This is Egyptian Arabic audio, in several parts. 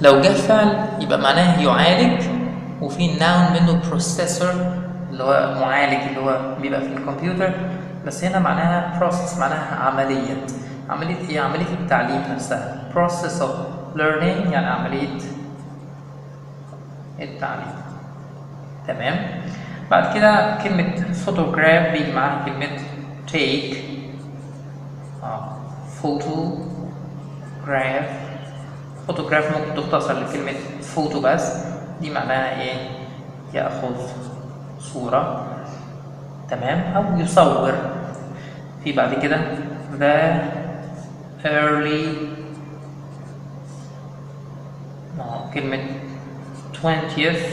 لو جه فعل يبقى معناه يعالج وفي noun منه processor اللي هو معالج اللي هو بيبقى في الكمبيوتر بس هنا معناها process معناها عملية عملية ايه؟ عملية التعليم نفسها process of learning يعني عملية التعليم تمام بعد كده كلمة photograph بيجي معاها كلمة take اه photograph photograph ممكن تختصر لكلمة فوتو بس دي معناها ايه يأخذ صورة تمام أو يصور في بعد كده the early آه، كلمة 20th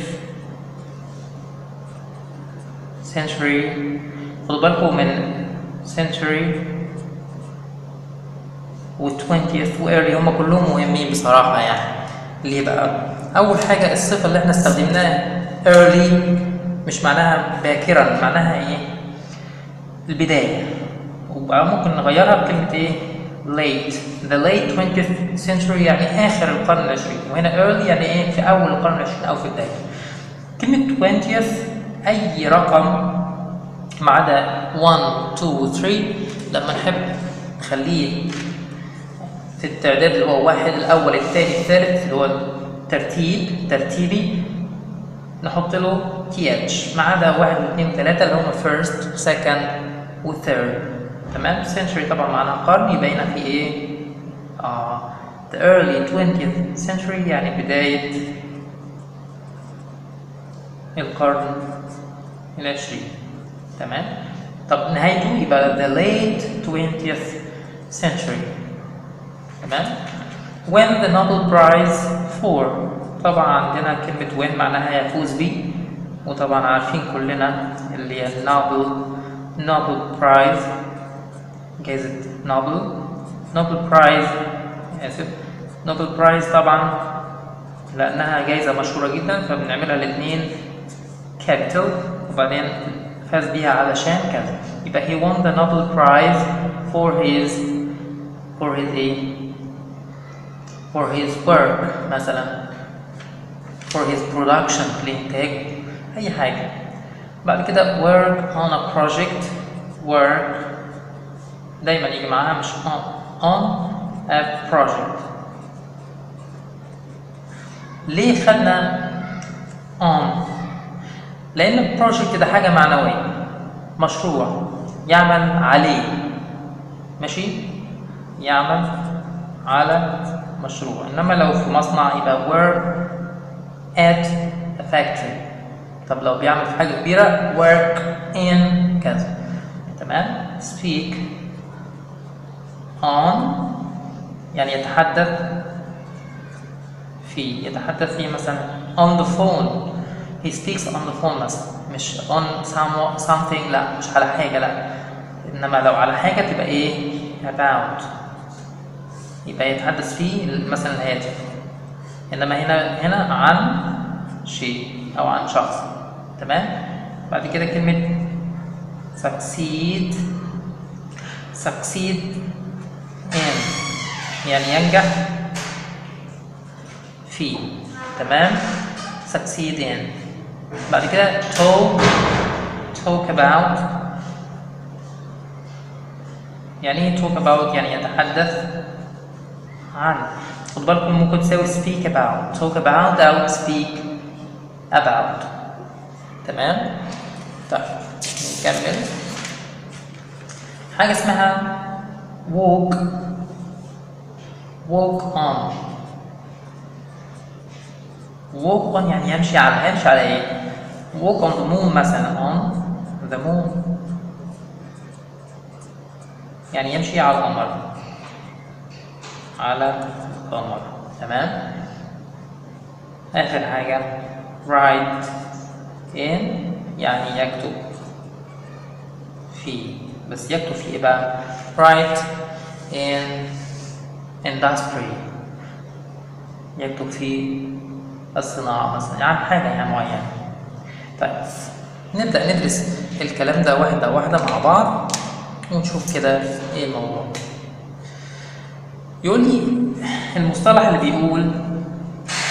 century خدوا بالكم من century و 20th و early هم كلهم مهمين بصراحة يعني ليه بقى؟ أول حاجة الصفة اللي احنا استخدمناها early مش معناها باكرا معناها ايه؟ البداية وبقى ممكن نغيرها بكلمة ايه؟ late the late 20th century يعني آخر القرن العشرين وهنا early يعني ايه؟ في أول القرن العشرين أو في بدايته كلمة 20th أي رقم ما عدا 1 2 و 3 لما نحب نخليه في التعداد اللي هو واحد الأول الثاني الثالث اللي هو الترتيب ترتيبي نحط له TH ما عدا واحد واثنين وثلاثة اللي هم first second و third تمام century طبعا معناها قرن يبقى هنا في ايه؟ آه the early 20th century يعني بداية القرن العشرين تمام طب نهايته يبقى the late 20th century تمام when the Nobel Prize for طبعا عندنا كلمة when معناها يفوز به وطبعا عارفين كلنا اللي هي النوبل نوبل برايز جائزة نوبل نوبل برايز آسف نوبل برايز طبعا لأنها جائزة مشهورة جدا فبنعملها الاثنين capital وبعدين فاز بيها علشان كذا يبقى he won the Nobel Prize for his for his ايه for his work مثلا for his production الإنتاج أي حاجة بعد كده work on a project work دايما يجي معاها مش on on a project ليه خدنا on لأن البروجكت ده حاجة معنوية مشروع يعمل عليه ماشي يعمل على مشروع إنما لو في مصنع يبقى work at a factory طب لو بيعمل في حاجة كبيرة work in كذا تمام speak on يعني يتحدث في يتحدث في مثلا on the phone he speaks on the phone مثلا مش on some, something لا مش على حاجة لا إنما لو على حاجة تبقى إيه about يبقى يتحدث فيه مثلا الهاتف إنما هنا هنا عن شيء أو عن شخص تمام بعد كده كلمة succeed succeed in يعني ينجح في تمام succeed in بعد كده talk talk about يعني ايه talk about يعني يتحدث عن خد بالكم ممكن تساوي speak about talk about أو speak about تمام طيب نكمل حاجة اسمها walk walk on walk on يعني يمشي على يمشي على ايه؟ walk on the moon مثلا on the moon يعني يمشي على القمر على القمر تمام آخر حاجة write in يعني يكتب في بس يكتب في ايه بقى؟ write in industry يكتب في الصناعة مثلا يعني حاجة يعني معينة طيب نبدأ ندرس الكلام ده واحدة واحدة مع بعض ونشوف كده ايه الموضوع يقول لي المصطلح اللي بيقول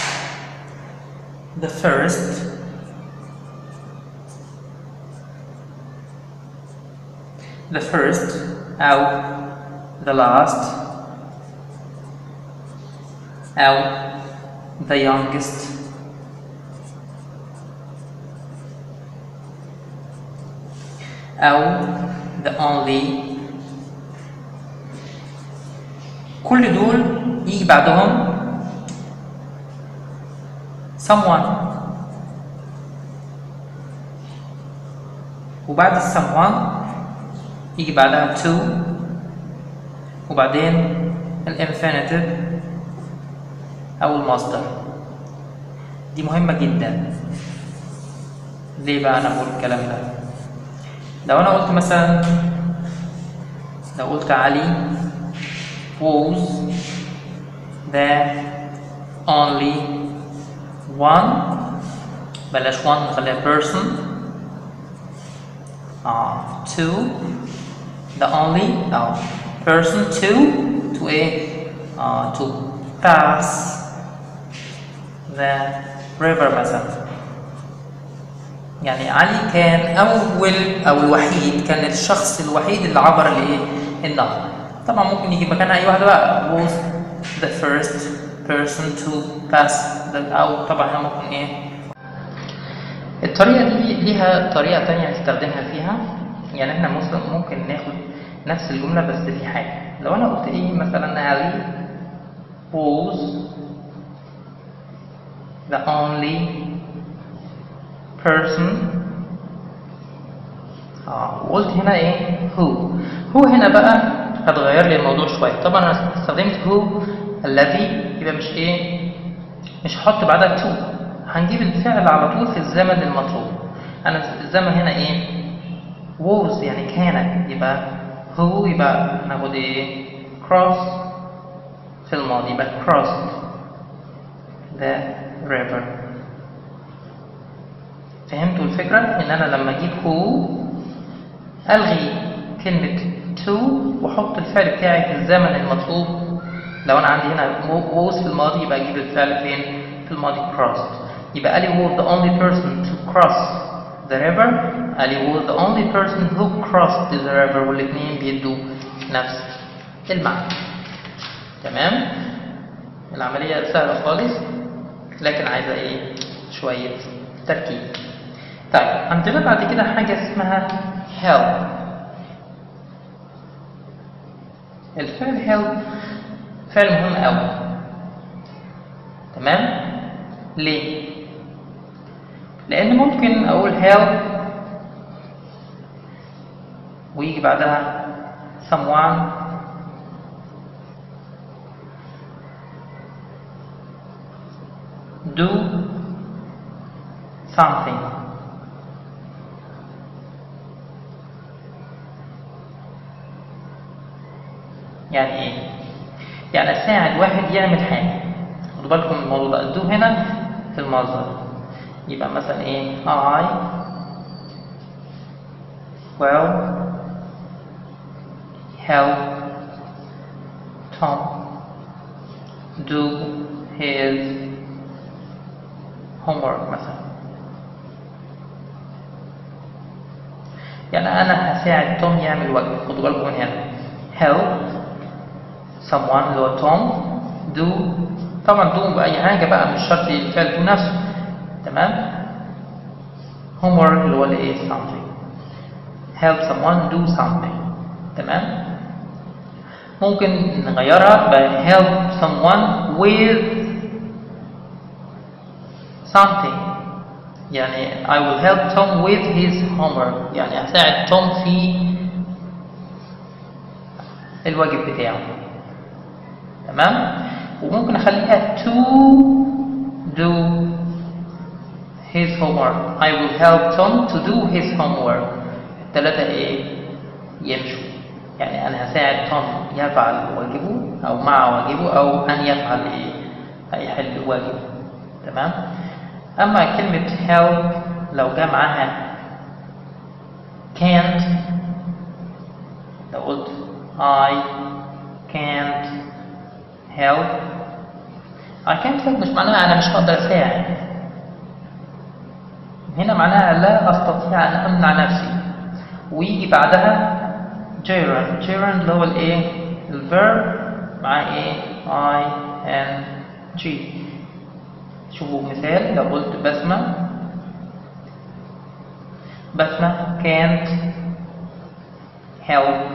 the first the first أو the last أو the youngest أو the only كل دول يجي بعدهم someone وبعد ال someone يجي بعدها to وبعدين الانفينيتيف أو المصدر دي مهمة جدا ليه بقى أنا بقول الكلام ده لو أنا قلت مثلا لو قلت علي was the only one بلاش one نخليها person آه two the only أو person to to إيه آه to pass the river مثلا يعني علي كان أول أو الوحيد كان الشخص الوحيد اللي عبر الإيه النهر طبعا ممكن يجي مكانها أي واحدة بقى was the first person to pass the أو طبعا هنا ممكن إيه الطريقة دي ليها طريقة تانية نستخدمها فيها يعني احنا ممكن ناخد نفس الجملة بس في حاجة لو أنا قلت إيه مثلا علي was the only person اه وقلت هنا ايه who هو هنا بقى هتغير لي الموضوع شويه طبعا انا استخدمت هو الذي يبقى مش ايه مش هحط بعدها to هنجيب الفعل على طول في الزمن المطلوب انا الزمن هنا ايه was يعني كان يبقى هو يبقى هناخد ايه cross في الماضي يبقى crossed the river فهمتوا الفكرة؟ إن أنا لما أجيب هو ألغي كلمة to وأحط الفعل بتاعي في الزمن المطلوب لو أنا عندي هنا was في الماضي يبقى أجيب الفعل فين؟ في الماضي crossed يبقى Ali was the only person to cross the river Ali was the only person who crossed the river والاثنين بيدوا نفس المعنى تمام؟ العملية سهلة خالص لكن عايزة إيه؟ شوية تركيز طيب عندنا بعد كده حاجة اسمها help الفعل help فعل مهم أوي تمام ليه لأن ممكن أقول help ويجي بعدها someone do something يعني ايه يعني اساعد واحد يعمل حاجه خدوا بالكم من الموضوع ده do هنا في المصدر يبقى مثلا ايه I will help Tom do his homework مثلا يعني أنا هساعد توم يعمل واجب خدوا بالكم من هنا help someone اللي هو توم do طبعا do بأي حاجة بقى مش شرط الفعل do نفسه تمام homework اللي هو اللي ايه something help someone do something تمام ممكن نغيرها ب help someone with something يعني I will help Tom with his homework يعني هساعد توم في الواجب بتاعه تمام وممكن اخليها to do his homework I will help Tom to do his homework الثلاثة ايه يمشوا يعني انا هساعد توم يفعل واجبه او مع واجبه او ان يفعل ايه هيحل واجبه تمام أما كلمة help لو جاء معاها can't لو قلت I can't help I can't help مش معناها أنا مش هقدر أساعد هنا معناها لا أستطيع أن أمنع نفسي ويجي بعدها gerund gerund اللي هو الايه الفيرب مع ايه I N G شوفوا مثال لو قلت بسمة بسمة can't help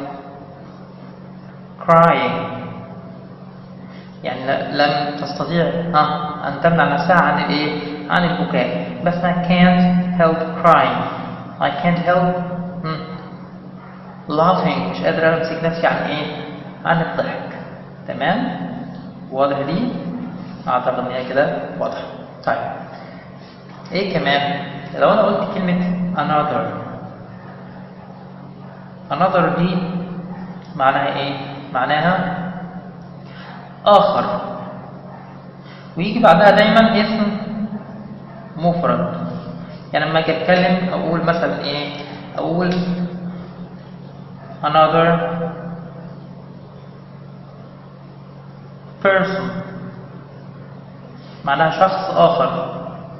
crying يعني ل- لم تستطيع آه أن تمنع نفسها عن الإيه؟ عن البكاء بسمة can't help crying I can't help مم. laughing مش قادر أمسك نفسي عن إيه؟ عن الضحك تمام؟ واضح دي؟ أعتقد إن هي كده واضحة طيب إيه كمان؟ لو أنا قلت كلمة another another دي معناها إيه؟ معناها آخر ويجي بعدها دايما اسم مفرد يعني لما أجي أتكلم أقول مثلا إيه؟ أقول another person معناها شخص آخر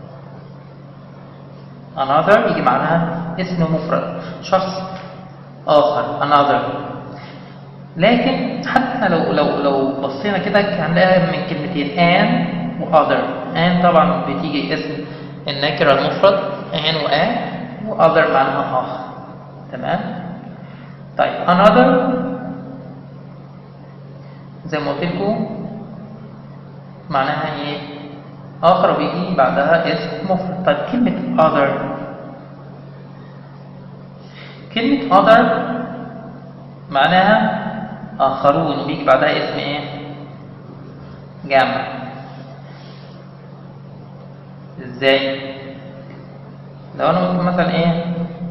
another يجي معناها اسم مفرد شخص آخر another لكن حتى لو لو لو بصينا كده هنلاقيها من كلمتين an و other an طبعا بتيجي اسم النكرة المفرد an و a و other معناها آخر تمام طيب another زي ما قلت لكم معناها ايه آخر وبيجي بعدها اسم مفرد طيب كلمة other كلمة other معناها آخرون وبيجي بعدها اسم إيه؟ جمع إزاي؟ لو أنا قلت مثلا إيه؟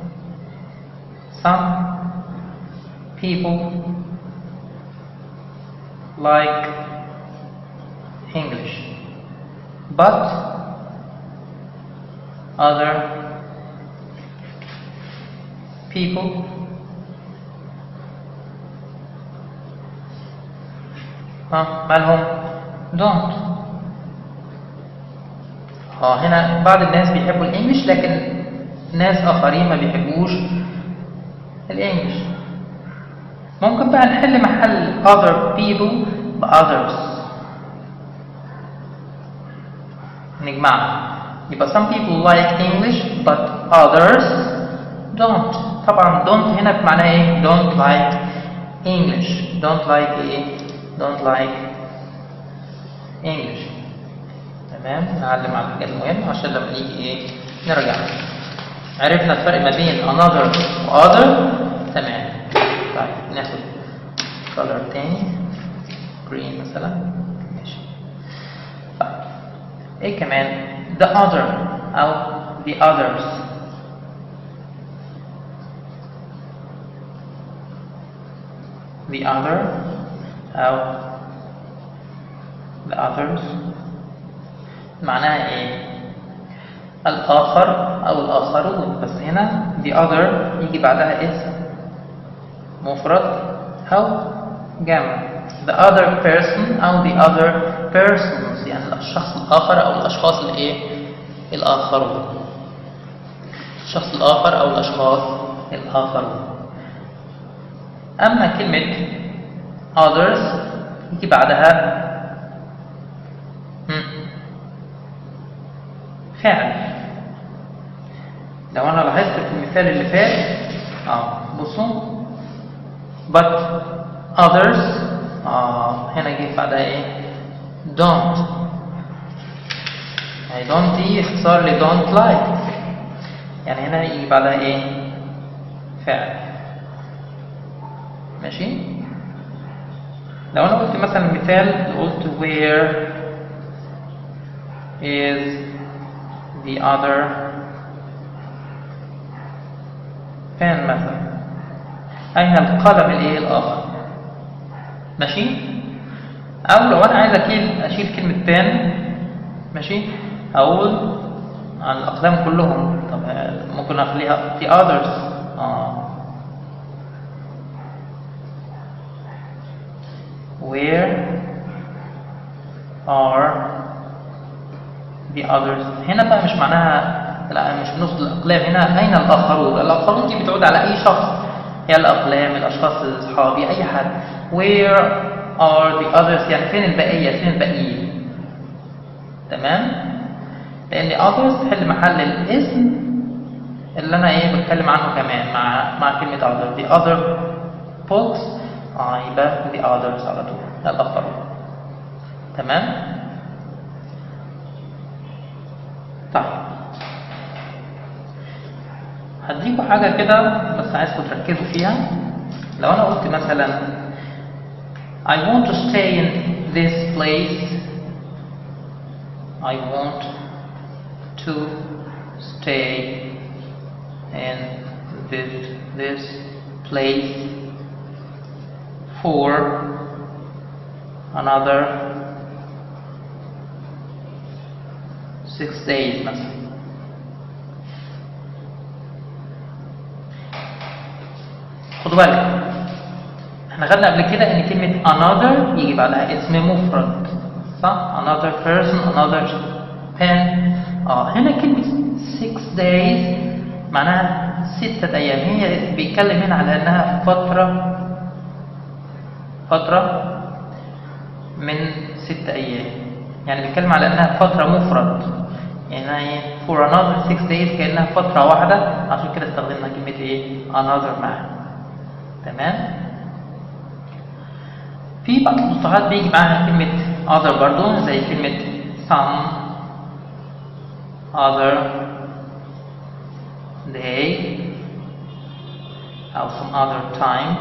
some people like English but other people ها مالهم don't اه هنا بعض الناس بيحبوا الانجليش لكن ناس اخرين ما بيحبوش الانجليش ممكن بقى نحل محل other people ب others نجمعها يبقى some people like English but others don't طبعا don't هنا بمعنى ايه don't like English don't like ايه don't like English تمام نعلم على الحاجات المهمة عشان لما نيجي ايه نرجع عرفنا الفرق ما بين another و other تمام طيب ناخد color تاني green مثلا ماشي طيب ايه كمان the other او the others the other أو the others معناها إيه؟ الآخر أو الآخرون بس هنا the other يجي بعدها اسم مفرد أو جمع the other person أو the other persons يعني الشخص الآخر أو الأشخاص الإيه؟ الآخرون الشخص الآخر أو الأشخاص الآخرون أما كلمة others يجي بعدها فعل لو أنا لاحظت في المثال اللي فات اه بصوا but others اه هنا جه بعدها ايه don't يعني don't دي اختصار ل don't like يعني هنا يجي بعدها ايه فعل ماشي لو انا قلت مثلا مثال قلت where is the other pen مثلا أين القلم الإيه الآخر ماشي أو لو أنا عايز أشيل أشيل كلمة pen ماشي أقول عن الأقلام كلهم طب ممكن أخليها the others آه where are the others هنا بقى مش معناها لا مش بنقصد الأقلام هنا أين الآخرون الآخرون دي بتعود على أي شخص هي الأقلام الأشخاص أصحابي أي حد where are the others يعني فين البقية فين الباقيين تمام لأن others تحل محل الاسم اللي أنا إيه بتكلم عنه كمان مع مع كلمة other the other books آه يبقى the others على طول الآخرون تمام طيب هديكوا حاجة كده بس عايزكم تركزوا فيها لو أنا قلت مثلا I want to stay in this place I want to stay in this, this place for another six days مثلا خدوا بالك احنا خدنا قبل كده ان كلمة another يجي بعدها اسم مفرد صح another person another pen اه هنا كلمة six days معناها ستة أيام هي بيتكلم هنا على إنها فترة فترة من ست أيام يعني بيتكلم على إنها فترة مفرد يعني إيه for another six days كأنها فترة واحدة عشان كده استخدمنا كلمة إيه another معاها تمام في بعض المصطلحات بيجي معاها كلمة other برضو زي كلمة some other day أو some other time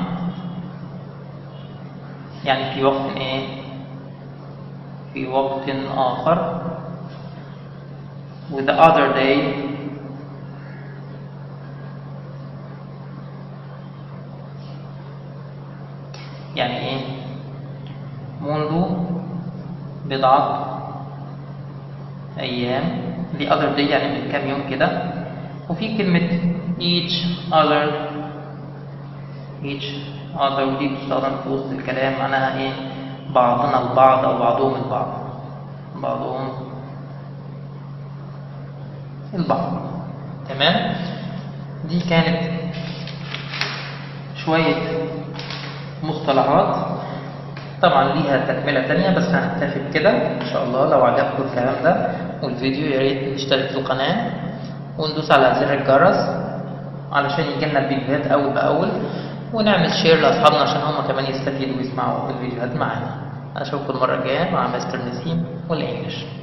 يعني في وقت إيه في وقت آخر with the other day يعني إيه منذ بضعة أيام the other day يعني من كام يوم كده وفي كلمة each other each other ودي بتستخدم في وسط الكلام معناها ايه بعضنا البعض او بعضهم البعض بعضهم البعض تمام دي كانت شوية مصطلحات طبعا ليها تكملة تانية بس هنكتفي بكده ان شاء الله لو عجبكم الكلام ده والفيديو يا ريت تشترك في القناة وندوس على زر الجرس علشان يجيلنا الفيديوهات اول باول ونعمل شير لاصحابنا عشان هم كمان يستفيدوا ويسمعوا الفيديوهات معانا اشوفكم المره الجايه مع مستر نسيم والانجليش